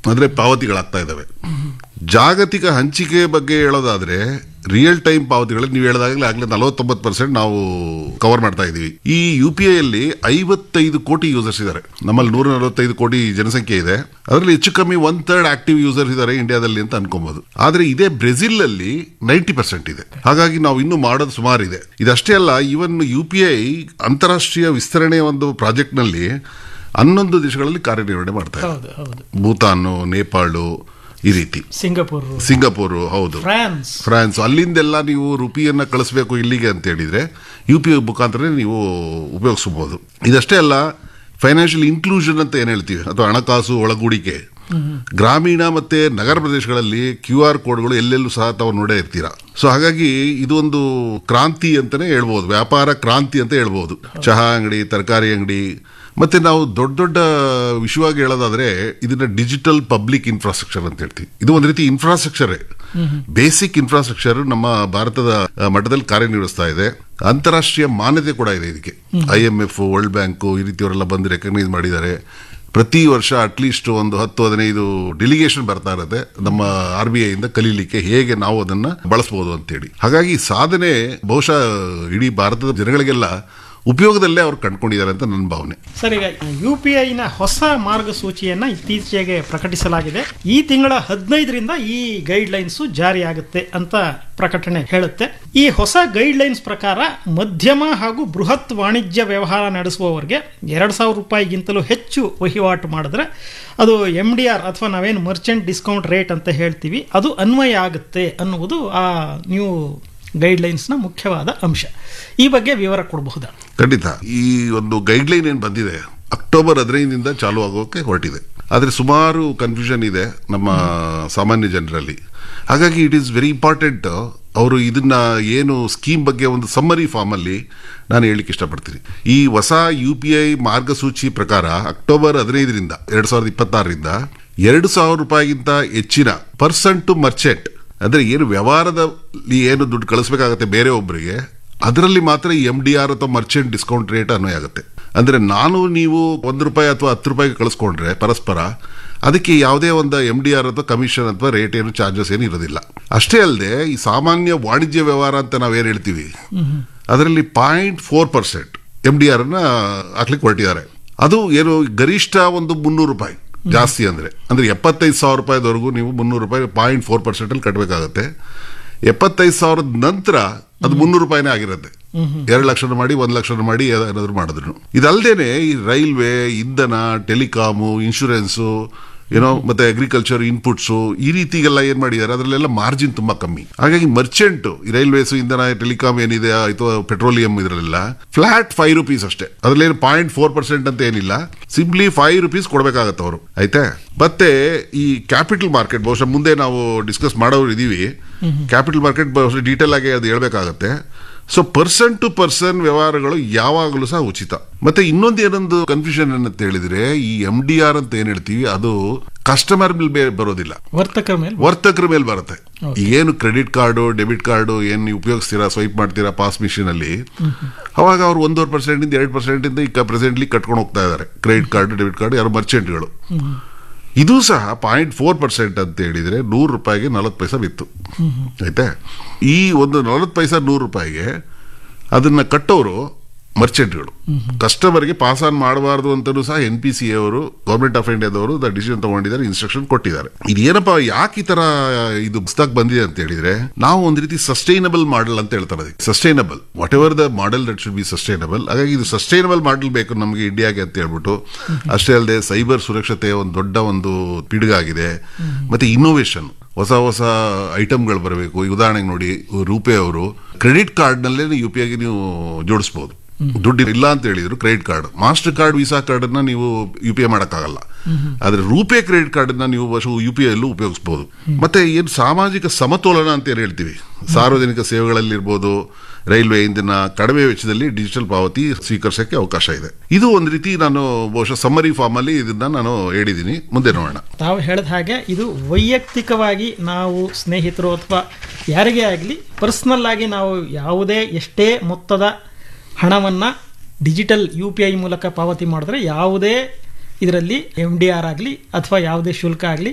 ಅಂದ್ರೆ ಪಾವತಿಗಳಾಗ್ತಾ ಇದ್ದಾವೆ ಜಾಗತಿಕ ಹಂಚಿಕೆ ಬಗ್ಗೆ ಹೇಳೋದಾದ್ರೆ ರಿಯಲ್ ಟೈಮ್ ಪಾವತಿಗಳಲ್ಲಿ ನೀವು ಹೇಳಿದಾಗಲೇ ಆಗ್ಲೇ ನಲವತ್ತೊಂಬತ್ತು ಪರ್ಸೆಂಟ್ ನಾವು ಕವರ್ ಮಾಡ್ತಾ ಇದೀವಿ ಈ ಯು ಪಿ ಐಯಲ್ಲಿ ಐವತ್ತೈದು ಕೋಟಿ ಯೂಸರ್ಸ್ ಇದ್ದಾರೆ ನಮ್ಮಲ್ಲಿ ನೂರ ನಲವತ್ತೈದು ಕೋಟಿ ಜನಸಂಖ್ಯೆ ಇದೆ ಅದರಲ್ಲಿ ಹೆಚ್ಚು ಕಮ್ಮಿ ಒನ್ ಥರ್ಡ್ ಆಕ್ಟಿವ್ ಯೂಸರ್ಸ್ ಇದ್ದಾರೆ ಇಂಡಿಯಾದಲ್ಲಿ ಅಂತ ಅನ್ಕೊಬಹುದು ಆದ್ರೆ ಇದೇ ಬ್ರೆಜಿಲ್ ಅಲ್ಲಿ ನೈಂಟಿ ಪರ್ಸೆಂಟ್ ಇದೆ ಹಾಗಾಗಿ ನಾವು ಇನ್ನೂ ಮಾಡೋದು ಸುಮಾರು ಇದೆ ಇದಷ್ಟೇ ಅಲ್ಲ ಇವನ್ ಯು ಪಿ ಐ ಅಂತಾರಾಷ್ಟ್ರೀಯ ವಿಸ್ತರಣೆಯ ಒಂದು ಪ್ರಾಜೆಕ್ಟ್ ನಲ್ಲಿ ಹನ್ನೊಂದು ದೇಶಗಳಲ್ಲಿ ಕಾರ್ಯನಿರ್ವಹಣೆ ಮಾಡ್ತಾ ಇದೆ ಹೌದು ಹೌದು ಭೂತಾನು ನೇಪಾಳು ಈ ರೀತಿ ಸಿಂಗಪುರ್ ಸಿಂಗಾಪುರ್ ಹೌದು ಫ್ರಾನ್ಸ್ ಫ್ರಾನ್ಸ್ ಅಲ್ಲಿಂದೆಲ್ಲ ನೀವು ರುಪಿಯನ್ನ ಕಳಿಸ್ಬೇಕು ಇಲ್ಲಿಗೆ ಅಂತ ಹೇಳಿದ್ರೆ ಯು ಪಿ ಐ ಮುಖಾಂತರ ನೀವು ಉಪಯೋಗಿಸಬಹುದು ಇದಷ್ಟೇ ಅಲ್ಲ ಫೈನಾನ್ಷಿಯಲ್ ಇನ್ಕ್ಲೂಷನ್ ಅಂತ ಏನ್ ಹೇಳ್ತೀವಿ ಅಥವಾ ಹಣಕಾಸು ಒಳಗೂಡಿಕೆ ಗ್ರಾಮೀಣ ಮತ್ತೆ ನಗರ ಪ್ರದೇಶಗಳಲ್ಲಿ ಕ್ಯೂ ಆರ್ ಕೋಡ್ಗಳು ಎಲ್ಲೆಲ್ಲೂ ಸಹ ತಾವು ನೋಡೇ ಇರ್ತೀರಾ ಸೊ ಹಾಗಾಗಿ ಇದೊಂದು ಕ್ರಾಂತಿ ಅಂತಾನೆ ಹೇಳ್ಬೋದು ವ್ಯಾಪಾರ ಕ್ರಾಂತಿ ಅಂತ ಹೇಳ್ಬೋದು ಚಹಾ ಅಂಗಡಿ ತರಕಾರಿ ಅಂಗಡಿ ಮತ್ತೆ ನಾವು ದೊಡ್ಡ ದೊಡ್ಡ ವಿಷಯವಾಗಿ ಹೇಳೋದಾದ್ರೆ ಇದನ್ನ ಡಿಜಿಟಲ್ ಪಬ್ಲಿಕ್ ಇನ್ಫ್ರಾಸ್ಟ್ರಕ್ಚರ್ ಅಂತ ಹೇಳ್ತೀವಿ ಇದು ಒಂದು ರೀತಿ ಇನ್ಫ್ರಾಸ್ಟ್ರಕ್ಚರೇ ಬೇಸಿಕ್ ಇನ್ಫ್ರಾಸ್ಟ್ರಕ್ಚರ್ ನಮ್ಮ ಭಾರತದ ಆ, ಮಟ್ಟದಲ್ಲಿ ಕಾರ್ಯನಿರ್ವಹಿಸ್ತಾ ಇದೆ ಅಂತಾರಾಷ್ಟ್ರೀಯ ಮಾನ್ಯತೆ ಕೂಡ ಇದೆ ಇದಕ್ಕೆ I M F world bank ಈ ರೀತಿಯವರೆಲ್ಲ ಬಂದು ರೆಕಗ್ನೈಸ್ ಮಾಡಿದ್ದಾರೆ ಪ್ರತಿ ವರ್ಷ ಅಟ್ಲೀಸ್ಟ್ ಒಂದು ಹತ್ತು ಹದಿನೈದು ಡೆಲಿಗೇಷನ್ ಬರ್ತಾ ಇರುತ್ತೆ ನಮ್ಮ ಆರ್ ಬಿ ಐಯಿಂದ ಕಲೀಲಿಕ್ಕೆ ಹೇಗೆ ನಾವು ಅದನ್ನ ಬಳಸಬಹುದು ಅಂತೇಳಿ ಹಾಗಾಗಿ ಸಾಧನೆ ಬಹುಶಃ ಇಡೀ ಭಾರತದ ಜನಗಳಿಗೆಲ್ಲ ಉಪಯೋಗದಲ್ಲೇ ಅವ್ರು ಕಂಡುಕೊಂಡಿದ್ದಾರೆ ಅಂತ ನನ್ನ ಭಾವನೆ ಸರ್ ಈಗ ಯು ಪಿ ಐನ ಹೊಸ ಮಾರ್ಗಸೂಚಿಯನ್ನ ಇತ್ತೀಚೆಗೆ ಪ್ರಕಟಿಸಲಾಗಿದೆ ಈ ತಿಂಗಳ ಹದಿನೈದರಿಂದ ಈ ಗೈಡ್ ಲೈನ್ಸ್ ಜಾರಿಯಾಗುತ್ತೆ ಅಂತ ಪ್ರಕಟಣೆ ಹೇಳುತ್ತೆ ಈ ಹೊಸ ಗೈಡ್ ಲೈನ್ಸ್ ಪ್ರಕಾರ ಮಧ್ಯಮ ಹಾಗೂ ಬೃಹತ್ ವಾಣಿಜ್ಯ ವ್ಯವಹಾರ ನಡೆಸುವವರಿಗೆ ಎರಡು ಸಾವಿರ ರೂಪಾಯಿಗಿಂತಲೂ ಹೆಚ್ಚು ವಹಿವಾಟು ಮಾಡಿದ್ರೆ ಅದು ಎಮ್ ಡಿ ಆರ್ ಅಥವಾ ನಾವೇನು ಮರ್ಚೆಂಟ್ ಡಿಸ್ಕೌಂಟ್ ರೇಟ್ ಅಂತ ಹೇಳ್ತೀವಿ ಅದು ಅನ್ವಯ ಆಗುತ್ತೆ ಅನ್ನುವುದು ಆ ನ್ಯೂ ಗೈಡ್ಲೈನ್ಸ್ನ ಮುಖ್ಯವಾದ ಅಂಶ ಈ ಬಗ್ಗೆ ವಿವರ ಕೊಡಬಹುದಾ ಖಂಡಿತ ಈ ಒಂದು ಗೈಡ್ಲೈನ್ ಏನು ಬಂದಿದೆ ಅಕ್ಟೋಬರ್ ಹದಿನೈದರಿಂದ ಚಾಲು ಆಗೋಕೆ ಹೊರಟಿದೆ ಆದರೆ ಸುಮಾರು ಕನ್ಫ್ಯೂಷನ್ ಇದೆ ನಮ್ಮ ಸಾಮಾನ್ಯ ಜನರಲ್ಲಿ ಹಾಗಾಗಿ ಇಟ್ ಈಸ್ ವೆರಿ ಇಂಪಾರ್ಟೆಂಟ್ ಅವರು ಇದನ್ನ ಏನು ಸ್ಕೀಮ್ ಬಗ್ಗೆ ಒಂದು ಸಮ್ಮರಿ ಫಾರ್ಮ್ ಅಲ್ಲಿ ನಾನು ಹೇಳಿಕ್ಕೆ ಇಷ್ಟಪಡ್ತೀನಿ ಈ ಹೊಸ ಯು ಪಿ ಐ ಮಾರ್ಗಸೂಚಿ ಪ್ರಕಾರ ಅಕ್ಟೋಬರ್ ಹದಿನೈದರಿಂದ ಎರಡ್ ಸಾವಿರದ ಇಪ್ಪತ್ತಾರರಿಂದ ಎರಡು ಸಾವಿರ ರೂಪಾಯಿಗಿಂತ ಹೆಚ್ಚಿನ ಪರ್ಸನ್ ಟು ಮರ್ಚೆಂಟ್ ಅಂದ್ರೆ ಏನು ವ್ಯವಹಾರದಲ್ಲಿ ಏನು ದುಡ್ಡು ಕಳಿಸ್ಬೇಕಾಗತ್ತೆ ಬೇರೆ ಒಬ್ಬರಿಗೆ ಅದರಲ್ಲಿ ಮಾತ್ರ ಎಂ ಡಿ ಆರ್ ಅಥವಾ ಮರ್ಚೆಂಟ್ ಡಿಸ್ಕೌಂಟ್ ರೇಟ್ ಅನ್ವಯ ಆಗುತ್ತೆ ಅಂದ್ರೆ ನಾನು ನೀವು ಒಂದು ರೂಪಾಯಿ ಅಥವಾ ಹತ್ತು ರೂಪಾಯಿಗೆ ಕಳಿಸ್ಕೊಂಡ್ರೆ ಪರಸ್ಪರ ಅದಕ್ಕೆ ಯಾವುದೇ ಒಂದು ಎಂ ಡಿ ಆರ್ ಅಥವಾ ಕಮಿಷನ್ ಅಥವಾ ರೇಟ್ ಏನು ಚಾರ್ಜಸ್ ಏನು ಇರೋದಿಲ್ಲ ಅಷ್ಟೇ ಅಲ್ಲದೆ ಈ ಸಾಮಾನ್ಯ ವಾಣಿಜ್ಯ ವ್ಯವಹಾರ ಅಂತ ನಾವೇನು ಹೇಳ್ತೀವಿ ಅದರಲ್ಲಿ point four percent M D R ಅನ್ನ ಹಾಕ್ಲಿಕ್ಕೆ ಹೊರಟಿದ್ದಾರೆ ಅದು ಏನು ಗರಿಷ್ಠ ಒಂದು ಮುನ್ನೂರು ರೂಪಾಯಿ ಜಾಸ್ತಿ ಅಂದ್ರೆ ಅಂದ್ರೆ ಎಪ್ಪತ್ತೈದು ಸಾವಿರ ರೂಪಾಯಿದವರೆಗೂ ನೀವು ಮುನ್ನೂರು ರೂಪಾಯಿ ಪಾಯಿಂಟ್ ಫೋರ್ ಪರ್ಸೆಂಟ್ ಅಲ್ಲಿ ಕಟ್ಟಬೇಕಾಗತ್ತೆ ಎಪ್ಪತ್ತೈದು ಸಾವಿರದ ನಂತರ ಅದು ಮುನ್ನೂರು ರೂಪಾಯಿನೇ ಆಗಿರುತ್ತೆ ಎರಡು ಲಕ್ಷ ಮಾಡಿ ಒಂದ್ ಲಕ್ಷ ಮಾಡಿ ಏನಾದ್ರು ಮಾಡಿದ್ರು ಇದಲ್ದೇನೆ ಈ ರೈಲ್ವೆ ಇಂಧನ ಟೆಲಿಕಾಮು ಇನ್ಶೂರೆನ್ಸು ಏನೋ ಮತ್ತೆ ಅಗ್ರಿಕಲ್ಚರ್ ಇನ್ಪುಟ್ಸು ಈ ರೀತಿಗೆಲ್ಲ ಏನ್ ಮಾಡಿದ್ದಾರೆ ಅದರಲ್ಲೆಲ್ಲ ಮಾರ್ಜಿನ್ ತುಂಬಾ ಕಮ್ಮಿ ಹಾಗಾಗಿ ಮರ್ಚೆಂಟ್ ರೈಲ್ವೇಸ್ ಇಂಧನ ಟೆಲಿಕಾಮ್ ಏನಿದೆ ಅಥವಾ ಪೆಟ್ರೋಲಿಯಂ ಇದರಲ್ಲೆಲ್ಲ ಫ್ಲಾಟ್ ಫೈವ್ ರುಪೀಸ್ ಅಷ್ಟೇ ಅದ್ರಲ್ಲೇನು ಪಾಯಿಂಟ್ ಫೋರ್ ಪರ್ಸೆಂಟ್ ಅಂತ ಏನಿಲ್ಲ ಸಿಂಪ್ಲಿ ಫೈವ್ ರುಪೀಸ್ ಕೊಡ್ಬೇಕಾಗತ್ತೆ ಅವರು ಆಯ್ತಾ ಮತ್ತೆ ಈ ಕ್ಯಾಪಿಟಲ್ ಮಾರ್ಕೆಟ್ ಬಹುಶಃ ಮುಂದೆ ನಾವು ಡಿಸ್ಕಸ್ ಮಾಡೋರು ಇದೀವಿ ಕ್ಯಾಪಿಟಲ್ ಮಾರ್ಕೆಟ್ ಬಹುಶಃ ಡೀಟೇಲ್ ಆಗಿ ಅದು ಹೇಳ್ಬೇಕಾಗತ್ತೆ ಸೊ ಪರ್ಸನ್ ಟು ಪರ್ಸನ್ ವ್ಯವಹಾರಗಳು ಯಾವಾಗಲೂ ಸಹ ಉಚಿತ ಮತ್ತೆ ಇನ್ನೊಂದು ಏನೊಂದು ಕನ್ಫ್ಯೂಷನ್ ಅಂತ ಹೇಳಿದ್ರೆ ಈ ಎಂ ಡಿ ಆರ್ ಅಂತ ಏನ್ ಹೇಳ್ತೀವಿ ಅದು ಕಸ್ಟಮರ್ ಮೇಲೆ ಬರೋದಿಲ್ಲ ವರ್ತಕರ ಮೇಲೆ ವರ್ತಕರ ಮೇಲೆ ಬರುತ್ತೆ ಏನು ಕ್ರೆಡಿಟ್ ಕಾರ್ಡು ಡೆಬಿಟ್ ಕಾರ್ಡು ಏನ್ ನೀವು ಉಪಯೋಗಿಸ್ತೀರಾ ಸ್ವೈಪ್ ಮಾಡ್ತೀರಾ ಪಾಸ್ ಮಿಷಿನ್ ಅಲ್ಲಿ ಅವಾಗ ಅವ್ರು ಒಂದೂವರೆ ಪರ್ಸೆಂಟ್ ಇಂದ ಎರಡು ಪರ್ಸೆಂಟ್ ಇಂದ ಈಗ ಪ್ರೆಸೆಂಟ್ಲಿ ಕಟ್ಕೊಂಡು ಹೋಗ್ತಾ ಇದ್ದಾರೆ ಕ್ರೆಡಿಟ್ ಕಾರ್ಡ್ ಡೆಬಿಟ್ ಕಾರ್ಡ್ ಯಾರು ಮರ್ಚೆಂಟ್ಗಳು ಇದು ಸಹ ಪಾಯಿಂಟ್ ಫೋರ್ ಪರ್ಸೆಂಟ್ ಅಂತ ಹೇಳಿದ್ರೆ ನೂರು ರೂಪಾಯಿಗೆ ನಲವತ್ತು ಪೈಸಾ ಬಿತ್ತು ಆಯ್ತಾ ಈ ಒಂದು ನಲವತ್ತು ಪೈಸಾ ನೂರು ರೂಪಾಯಿಗೆ ಅದನ್ನ ಕಟ್ಟೋರು ಮರ್ಚೆಂಟ್ಗಳು ಕಸ್ಟಮರ್ಗೆ ಪಾಸ್ ಆನ್ ಮಾಡಬಾರ್ದು ಅಂತಲೂ ಸಹ ಎನ್ ಪಿ ಸಿ ಅವರು ಗೌರ್ಮೆಂಟ್ ಆಫ್ ಇಂಡಿಯಾದವರು ಡಿಸಿಷನ್ ತಗೊಂಡಿದ್ದಾರೆ ಇನ್ಸ್ಟ್ರಕ್ಷನ್ ಕೊಟ್ಟಿದ್ದಾರೆ ಇದೇನಪ್ಪ ಯಾಕೆ ಈ ತರ ಇದು ಪುಸ್ತಕ ಬಂದಿದೆ ಅಂತ ಹೇಳಿದ್ರೆ ನಾವು ಒಂದು ರೀತಿ ಸಸ್ಟೈನಬಲ್ ಮಾಡಲ್ ಅಂತ ಹೇಳ್ತಾರೆ sustainable whatever the model that should be sustainable ಹಾಗಾಗಿ ಇದು ಸಸ್ಟೈನಬಲ್ ಮಾಡಲ್ ಬೇಕು ನಮಗೆ ಇಂಡಿಯಾಗೆ ಅಂತ ಹೇಳ್ಬಿಟ್ಟು ಅಷ್ಟೇ ಅಲ್ಲದೆ ಸೈಬರ್ ಸುರಕ್ಷತೆ ಒಂದು ದೊಡ್ಡ ಒಂದು ಪಿಡುಗಾಗಿದೆ ಮತ್ತೆ ಇನ್ನೋವೇಷನ್ ಹೊಸ ಹೊಸ ಐಟಮ್ಗಳು ಬರಬೇಕು ಈ ಉದಾಹರಣೆಗೆ ನೋಡಿ ರೂಪೇ ಅವರು ಕ್ರೆಡಿಟ್ ಕಾರ್ಡ್ ನಲ್ಲೇ ಯು ಪಿ ಐಗೆ ನೀವು ಜೋಡಿಸಬಹುದು ದುಡ್ಡು ಇಲ್ಲ ಅಂತ ಹೇಳಿದ್ರು credit card master card visa card ಅನ್ನ ನೀವು ಯು ಪಿ ಐ ಮಾಡಕ್ಕಾಗಲ್ಲ ಆದ್ರೆ ರೂಪೇ ಕ್ರೆಡಿಟ್ ಕಾರ್ಡ್ ಅನ್ನ ನೀವು ಯು ಪಿ ಐ ಅಲ್ಲೂ ಉಪಯೋಗಿಸಬಹುದು ಮತ್ತೆ ಏನು ಸಾಮಾಜಿಕ ಸಮತೋಲನ ಅಂತ ಏನ್ ಹೇಳ್ತೀವಿ ಸಾರ್ವಜನಿಕ ಸೇವೆಗಳಲ್ಲಿರ್ಬೋದು ರೈಲ್ವೆ ಇಂದಿನ ಕಡಿಮೆ ವೆಚ್ಚದಲ್ಲಿ ಡಿಜಿಟಲ್ ಪಾವತಿ ಸ್ವೀಕರಿಸಕ್ಕೆ ಅವಕಾಶ ಇದೆ ಇದು ಒಂದು ರೀತಿ ನಾನು ಬಹುಶಃ ಸಮ್ಮರಿ ಫಾರ್ಮ್ ಅಲ್ಲಿ ಇದನ್ನ ನಾನು ಹೇಳಿದ್ದೀನಿ ಮುಂದೆ ನೋಡೋಣ ತಾವು ಹೇಳಿದ ಹಾಗೆ ಇದು ವೈಯಕ್ತಿಕವಾಗಿ ನಾವು ಸ್ನೇಹಿತರು ಅಥವಾ ಯಾರಿಗೇ ಆಗಲಿ ಪರ್ಸ್ನಲ್ ಆಗಿ ನಾವು ಯಾವುದೇ ಎಷ್ಟೇ ಮೊತ್ತದ ಹಣವನ್ನು ಡಿಜಿಟಲ್ ಯು ಪಿ ಐ ಮೂಲಕ ಪಾವತಿ ಮಾಡಿದ್ರೆ ಯಾವುದೇ ಇದರಲ್ಲಿ ಎಮ್ ಡಿ ಆರ್ ಆಗಲಿ ಅಥವಾ ಯಾವುದೇ ಶುಲ್ಕ ಆಗಲಿ